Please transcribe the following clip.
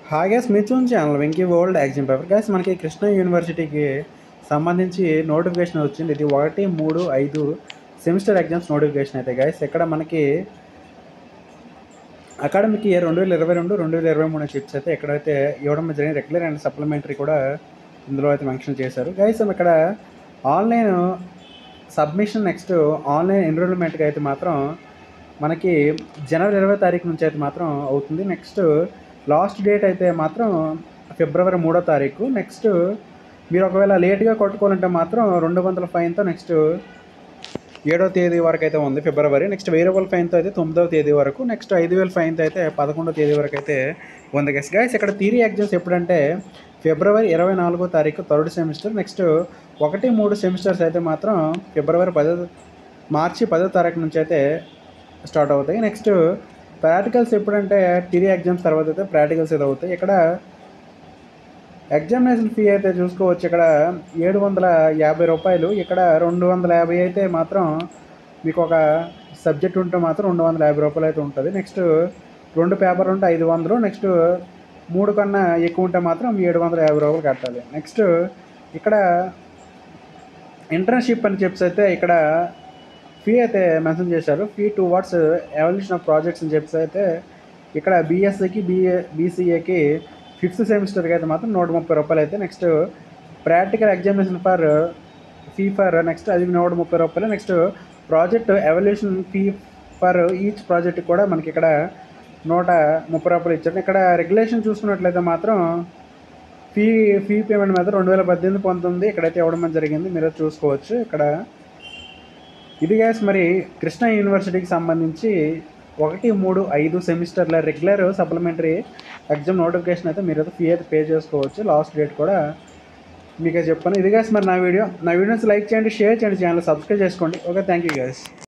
hi guys మీ చూన్ channel Venky world exam paper guys మనకి కృష్ణ యూనివర్సిటీకి సంబంధించి నోటిఫికేషన్ వచ్చింది ఇది ఒకటి మూడు ఐదు సెమిస్టర్ ఎగ్జామ్స్ నోటిఫికేషన్ అయితే గ్యాస్ ఇక్కడ మనకి అకాడమిక్ ఇయర్ రెండు వేల ఇరవై రెండు రెండు వేల ఇరవై మూడు షిప్స్ అయితే ఎక్కడైతే ఇవ్వడం జరిగిన రెగ్యులర్ అండ్ సప్లిమెంటరీ కూడా ఇందులో అయితే మెన్షన్ చేశారు గైస్ ఇక్కడ ఆన్లైన్ సబ్మిషన్ నెక్స్ట్ ఆన్లైన్ ఎన్రోల్మెంట్కి అయితే మాత్రం మనకి జనవరి ఇరవై తారీఖు నుంచి అయితే మాత్రం అవుతుంది నెక్స్ట్ లాస్ట్ డేట్ అయితే మాత్రం ఫిబ్రవరి మూడో తారీఖు నెక్స్ట్ మీరు ఒకవేళ లేట్గా కొట్టుకోవాలంటే మాత్రం రెండు వందల ఫైన్తో నెక్స్ట్ ఏడో తేదీ వరకు అయితే ఉంది ఫిబ్రవరి నెక్స్ట్ వెయ్యి రూపాయల ఫైన్తో అయితే తొమ్మిదవ తేదీ వరకు నెక్స్ట్ ఐదు వేల ఫైన్తో అయితే పదకొండో తేదీ వరకు అయితే ఉంది గైస్ గైస్ ఇక్కడ థియరీ ఎగ్జామ్స్ ఎప్పుడంటే ఫిబ్రవరి ఇరవై నాలుగో తారీఖు థర్డ్ సెమిస్టర్ నెక్స్ట్ ఒకటి మూడు సెమిస్టర్స్ అయితే మాత్రం ఫిబ్రవరి పదో మార్చి పదో తారీఖు నుంచి అయితే స్టార్ట్ అవుతాయి నెక్స్ట్ ప్రాక్టికల్స్ ఎప్పుడంటే థియరీ ఎగ్జామ్స్ తర్వాత అయితే ప్రాక్టికల్స్ అయితే అవుతాయి ఇక్కడ ఎగ్జామినేషన్ ఫీ అయితే చూసుకోవచ్చు ఇక్కడ ఏడు వందల యాభై రూపాయలు ఇక్కడ రెండు వందల యాభై అయితే మాత్రం మీకు ఒక సబ్జెక్ట్ ఉంటే మాత్రం రెండు వందల యాభై రూపాయలు అయితే ఉంటుంది నెక్స్ట్ రెండు పేపర్ ఉంటే ఐదు వందలు నెక్స్ట్ మూడు కన్నా ఎక్కువ ఉంటే మాత్రం ఏడు వందల యాభై రూపాయలు కట్టాలి నెక్స్ట్ ఇక్కడ ఇంటర్న్షిప్ అని చెప్పి అయితే ఇక్కడ ఫీ అయితే మెన్షన్ చేశారు fee two what's evaluation of projects అని చెప్పి అయితే ఇక్కడ బీఎస్సీకి బీఏ బీసీఏకి ఫిఫ్త్ సెమిస్టర్కి అయితే మాత్రం నూట ముప్పై రూపాయలు అయితే next practical examination for fee for next అది నూట ముప్పై రూపాయలు next project evaluation fee for each project కూడా మనకి ఇక్కడ నూట ముప్పై రూపాయలు ఇచ్చారు ఇక్కడ రెగ్యులేషన్ చూసుకున్నట్లయితే మాత్రం ఫీ ఫీ పేమెంట్ మీద రెండు వేల పద్దెనిమిది పంతొమ్మిది ఇక్కడైతే ఇవ్వడం జరిగింది మీరు చూసుకోవచ్చు ఇక్కడ ఇది గ్యాస్ మరి కృష్ణ యూనివర్సిటీకి సంబంధించి ఒకటి మూడు ఐదు సెమిస్టర్ల రెగ్యులర్ సప్లిమెంటరీ ఎగ్జామ్ నోటిఫికేషన్ అయితే మీరు అయితే ఫీ అయితే పే చేసుకోవచ్చు లాస్ట్ డేట్ కూడా మీకే చెప్పాను ఇది గ్యాస్ మరి నా వీడియో నా వీడియోస్ లైక్ చేయండి షేర్ చేయండి ఛానల్ సబ్స్క్రైబ్ చేసుకోండి ఓకే థ్యాంక్ యూ గ్యాస్